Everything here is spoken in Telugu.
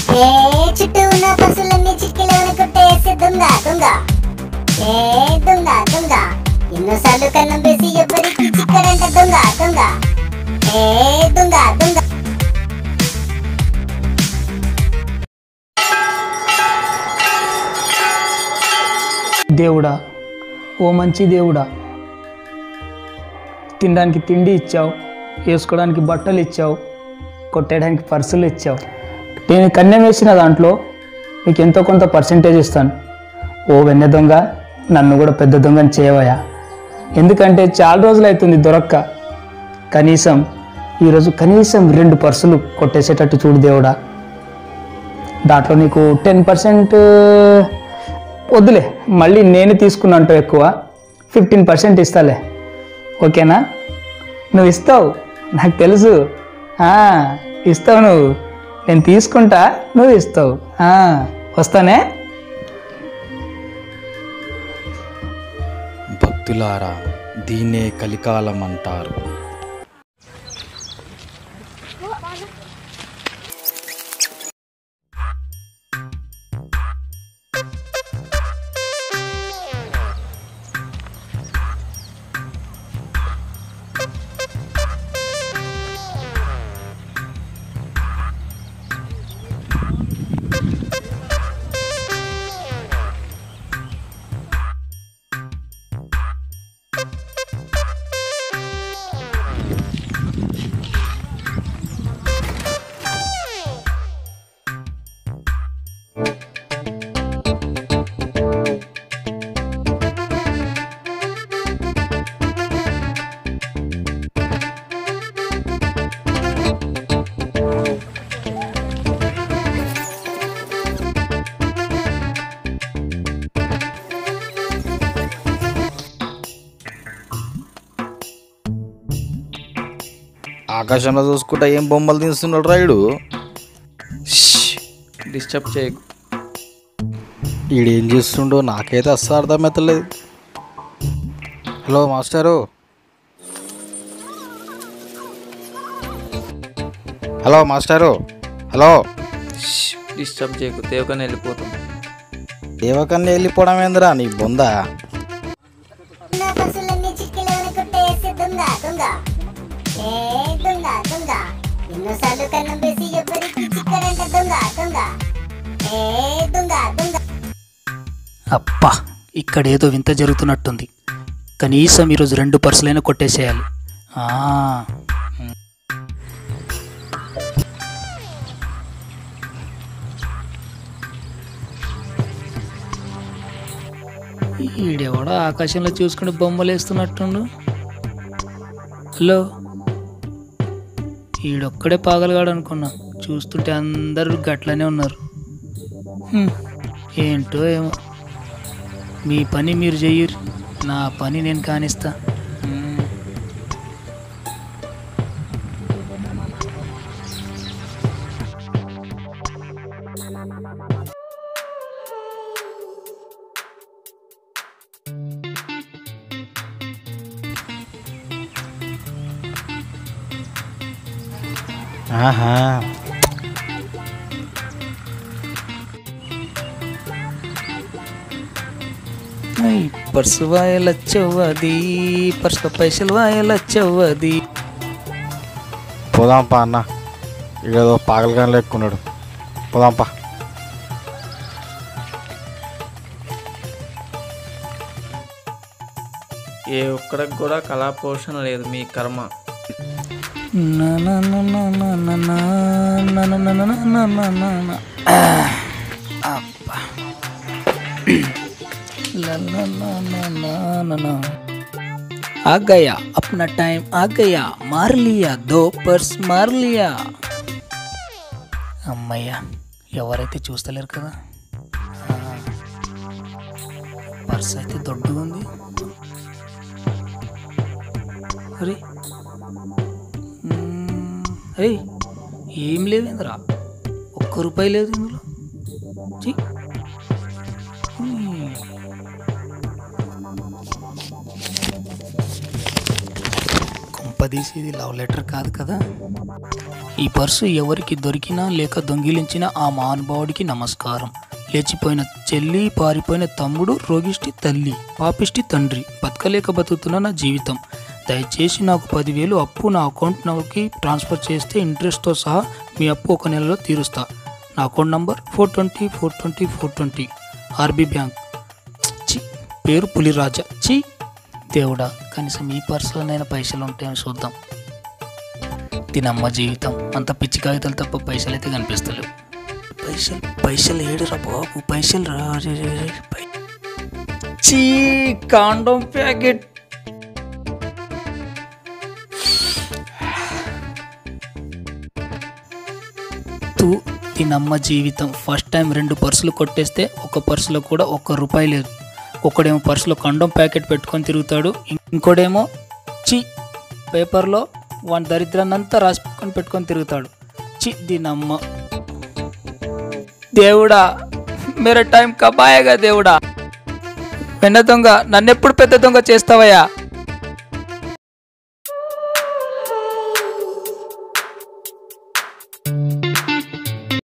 ఏ చుట్టూ ఉన్న పశువులన్నీ చిక్కిలోని కొట్టేసి దొంగ దొంగ ఏ దొంగ దొంగ ఎన్నోసార్లు కన్నం వేసి ఎవరికి చిక్కడంట దొంగ దొంగ ఏ దొంగ దొంగ దేవుడా ఓ మంచి దేవుడా తినడానికి తిండి ఇచ్చావు వేసుకోవడానికి బట్టలు ఇచ్చావు కొట్టేయడానికి పర్సులు ఇచ్చావు నేను కన్యం వేసిన దాంట్లో నీకు ఎంతో కొంత పర్సంటేజ్ ఇస్తాను ఓ వెన్నె దొంగ నన్ను కూడా పెద్ద దొంగని చేయవయా ఎందుకంటే చాలా రోజులు అవుతుంది దొరక్క కనీసం ఈరోజు కనీసం రెండు పర్సులు కొట్టేసేటట్టు చూడు దేవుడా దాంట్లో నీకు టెన్ పర్సెంట్ వద్దులే మళ్ళీ నేను తీసుకున్నంటూ ఎక్కువ ఫిఫ్టీన్ పర్సెంట్ ఇస్తాలే ఓకేనా నువ్వు ఇస్తావు నాకు తెలుసు ఆ, ఇస్తావు నువ్వు నేను తీసుకుంటా నువ్వు ఇస్తావు ఆ, వస్తానే భక్తులారా దీన్నే కలికాలం అంటారు ఆకాశంలో చూసుకుంటా ఏం బొమ్మలు తీస్తున్నాడు రాయుడు డిస్టర్బ్ చేయకు ఈడేం చేస్తుండో నాకైతే అస్సలు అర్థమవుతలేదు hello master hello master hello disturb చేయకు దేవకని వెళ్ళిపోతాం దేవకన్య వెళ్ళిపోవడం ఏందిరా నీ బొందా ఉన్న పశువులన్నీ చిక్కిలోని కొట్టేసి దొంగ దొంగ ఏ దొంగ దొంగ ఎన్నోసార్లు కన్నం వేసి ఎవరికి చిక్కడంట దొంగ దొంగ ఏ దొంగ దొంగ అబ్బా ఇక్కడ ఏదో వింత జరుగుతున్నట్టుంది కనీసం ఈరోజు రెండు పర్సులైనా కొట్టేసేయాలి ఆ, ఈడెవడో ఆకాశంలో చూసుకుని బొమ్మలు వేస్తున్నట్టుండు హలో ఈడొక్కడే పాగలగాడు అనుకున్నా చూస్తుంటే అందరూ గట్లనే ఉన్నారు హ్మ్, ఏంటో ఏమో మీ పని మీరు చెయ్యరు నా పని నేను కానిస్తా హ్మ్. ఆహా ఐ, పర్సు వాయలచ్చవ్వది పర్సులో పైసలు వాయలచ్చవ్వది పోదాంపా అన్న ఇదేదో పాగలగానే లెక్కున్నాడు పోదాంపా ఏ ఒక్కడికి కూడా కళా పోషణ లేదు మీ కర్మ నా నా నా నా నా నా నా నా నా నా నా నా నా నా నా. ఆ, అబ్బా. లా లా లా లా లా లా లా. आ गया अपना टाइम आ गया मार लिया दो पर्स मार लिया అమ్మయ్యా ఎవరైతే చూస్తలేరు కదా ఆ, పర్స్ అయితే దొడ్డుగా ఉంది అరే మ్మ్. అరే ఏం లేవేంద్రా ఒక్క రూపాయి లేదు ఇందులో ఛీ. మ్మ్. కొంప కొంపదీసి ఇది లవ్ లెటర్ కాదు కదా ఈ పర్సు ఎవరికి దొరికినా లేక దొంగిలించిన ఆ మహానుభావుడికి నమస్కారం లేచిపోయిన చెల్లి పారిపోయిన తమ్ముడు రోగిష్టి తల్లి పాపిష్టి తండ్రి బతకలేక బతుకుతున్న నా జీవితం దయచేసి నాకు పదివేలు అప్పు నా అకౌంట్ నకి ట్రాన్స్ఫర్ చేస్తే ఇంట్రెస్ట్తో సహా మీ అప్పు ఒక నెలలో తీరుస్తా నా account number four twenty four twenty four twenty RB bank చి పేరు పులిరాజా చి దేవుడా కనీసం ఈ పర్సులోనైనా పైసలు ఉంటాయని చూద్దాం తినమ్మ జీవితం అంత పిచ్చి కాగితాలు తప్ప పైసలు అయితే కనిపిస్తలేవు పైసలు పైసలు ఏడురా బాబు పైసలు రా రే, రే, రే, పై- చీ కాండం ప్యాకెట్ తూ తినమ్మ జీవితం ఫస్ట్ టైం రెండు పర్సులు కొట్టేస్తే ఒక పర్సులో కూడా ఒక్క రూపాయి లేదు ఒకడేమో పర్సులో కండం ప్యాకెట్ పెట్టుకొని తిరుగుతాడు ఇంకోడేమో చి పేపర్లో వాని దరిద్రాన్నంతా రాసుకొని పెట్టుకొని తిరుగుతాడు చి దీనమ్మ దేవుడా మేర టైం కబాయగా దేవుడా వెన్న దొంగ నన్నెప్పుడు పెద్ద దొంగ చేస్తావయ్యా